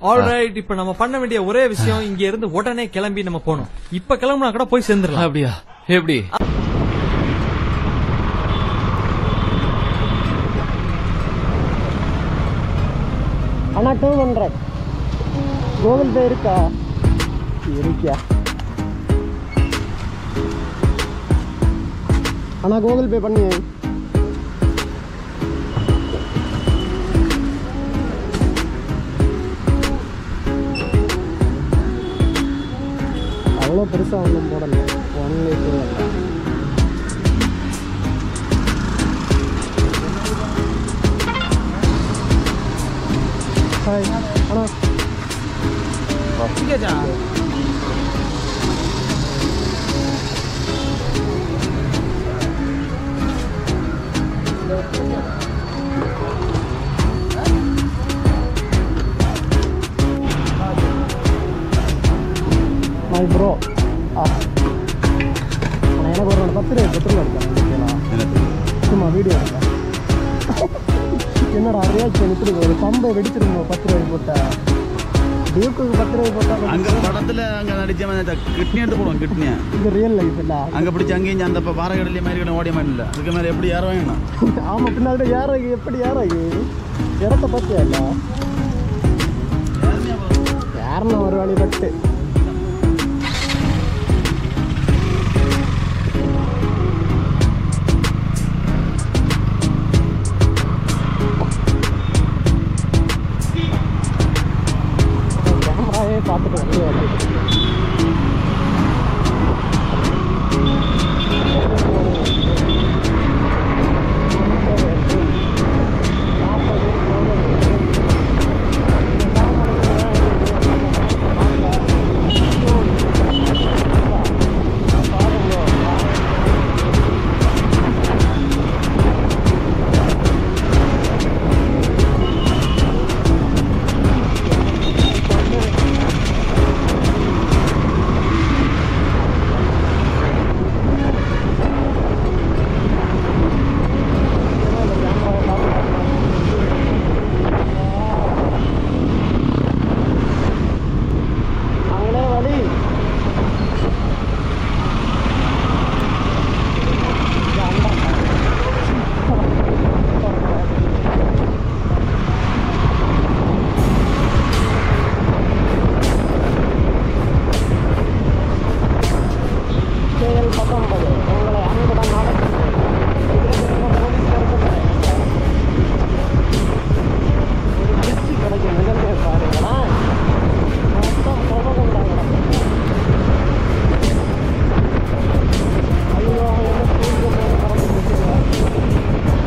Alright இப்ப நம்ம பண்ண வேண்டிய ஒரே விஷயம் இங்க இருந்து உடனே கிளம்பி நம்ம போகணும் இப்ப கிளம்புனா கூட போய் சேர்ந்துடலாம் அப்படியா எப்படி அண்ணா டூ ஹண்ட்ரட் கூகுள் பே இருக்கா இருக்கியா அண்ணா கூகுள் பே பண்ணி அவ்வளோ பெருசாக ஒன்றும் போடல ஒன்லி டூ ஹண்ட்ரட் ஹாய் அண்ணா மை ப்ரோ ஆ அண்ணா எனக்கு ஒரு நாள் பத்து ரூபாய் பத்து ரூபா இருக்கா சும்மா வீடியோ இருக்கா என்னடா ரியாக்ஷன் இப்படி ஒரு பம்பை வெடிச்சிருந்தோம் பத்து ரூபாய் போட்டா டியூக்குக்கு பத்து ரூபாய் போட்டா அங்க படத்துல அங்க நடிச்சவன் கிட்னி எடுத்து போடுவான் கிட்னியை இது ரியல் லைஃப் இல்ல அங்க பிடிச்சி அங்கேயும் அந்த பாறைகடலையும் மாதிரி கடை ஓடிய மாதிரி இல்லை அதுக்கு மேலே எப்படி ஏற வேணும் ஆமா பின்னாடி ஏறாகி எப்படி ஏறாகி இடத்த பார்த்தியா இல்ல யாருன்னா ஒரு வழி பட்டு கேமராவே பார்த்துட்டு வந்து അങ്ങനെ വഴി செயல் பத்தொன்பது உங்களை அன்புடன் நடத்துகிறேன் ஒரு திருச்சி கிடைக்கும் நிகழ்ச்சியை பாருங்களேன் மொத்தம் புகை கிடக்கும் ஐயோ என்ன தூங்க போய் பறந்து நிற்கிறேன்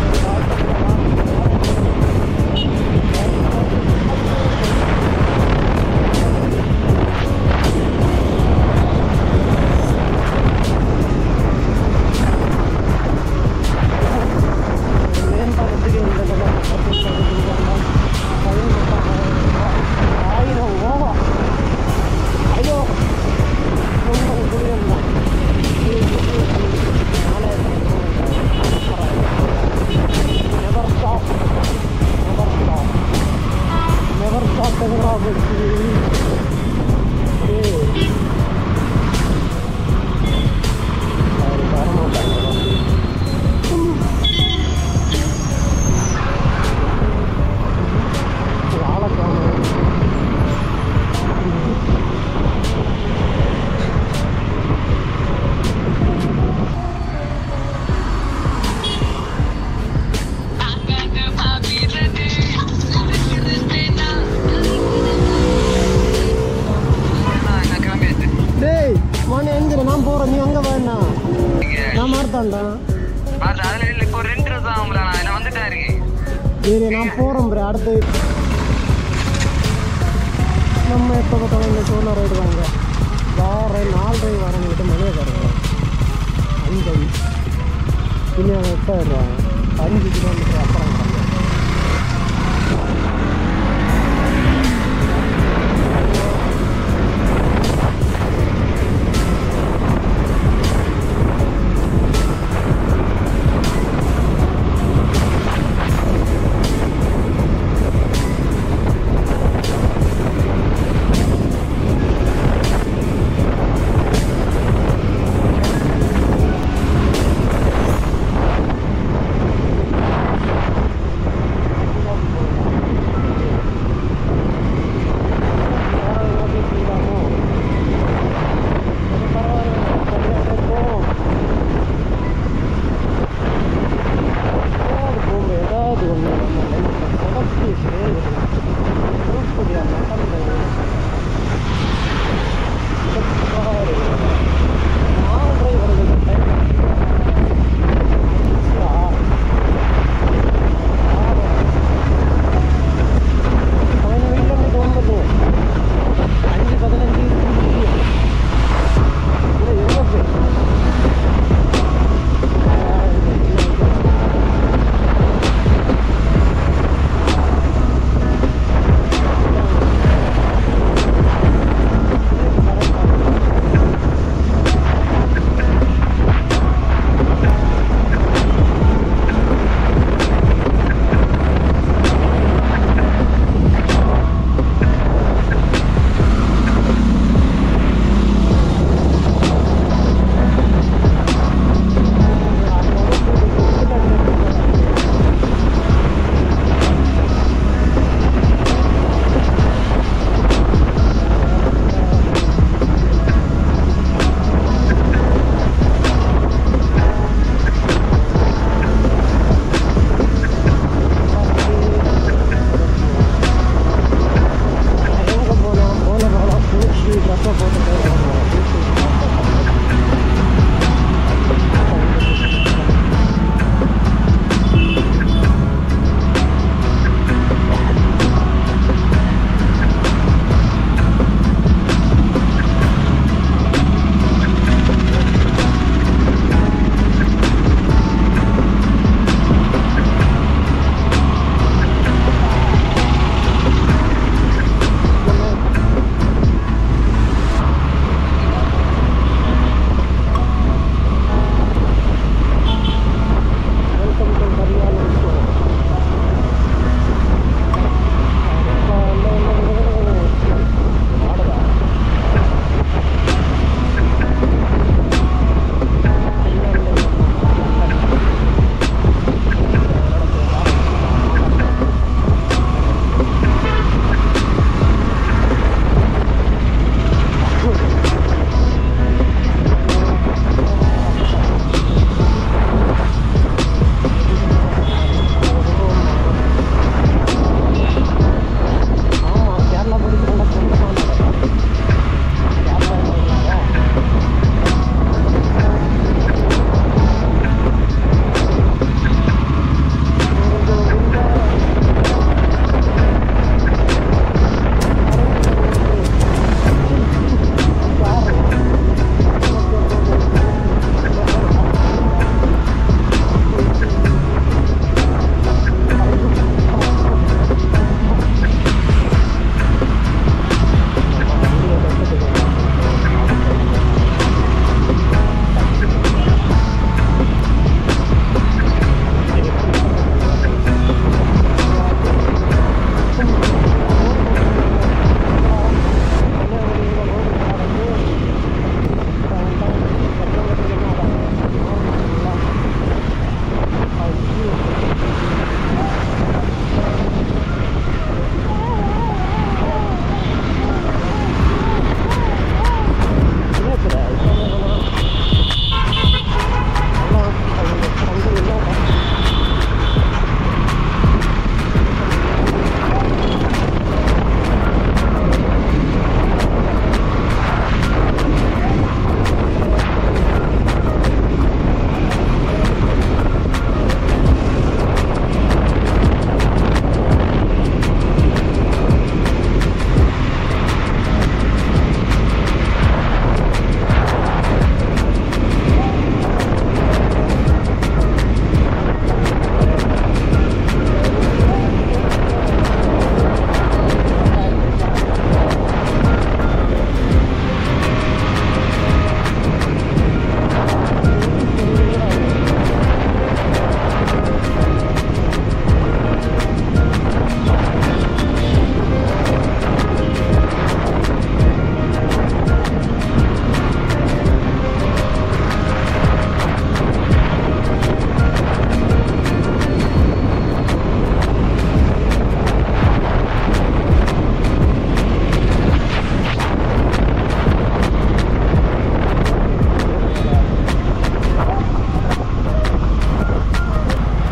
மேம்பாலத்துக்கு இந்த ஆயிரம் ஓவா ஐயோ ரொம்ப குடியிருந்தான் Never stop. Never stop. Never stop technology. Hey. சரி, வரமாட்டாங்க ஆளக்கான டேய் மணி எங்க நான் போறேன் நீ அங்க வேணா நான் மார்த்தாண்டா இப்போ ரெண்டு வருஷம் ஆகும்ல நான் வந்துட்டா இருக்கேன் சரி நான் போறேன் ப்ரோ அடுத்து நம்ம எப்போ பார்த்தாலும் இந்த சோழ ரைடு வாங்க வார நாலரை வரங்கிட்டு மணியை தருவாங்க அஞ்சு இன்னும் எப்போ வருவாங்க அஞ்சு கிலோமீட்டர் அப்புறம் வராங்க.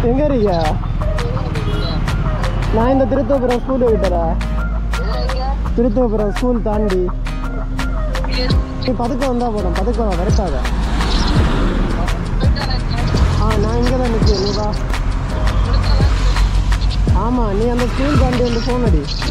எங்க இருக்கீங்க நான் இந்த திருத்தபுரம் ஸ்கூல் விட்டுறா திருத்தபுரம் ஸ்கூல் தாண்டி நீ பதுக்கம் வந்தா போதும் பதுக்கம் விரட்டாத ஆ நான் இங்கே தான் நிற்கிறேன் நீ வா ஆமாம் நீ அந்த ஸ்கூல் தாண்டி வந்து ஃபோன் அடி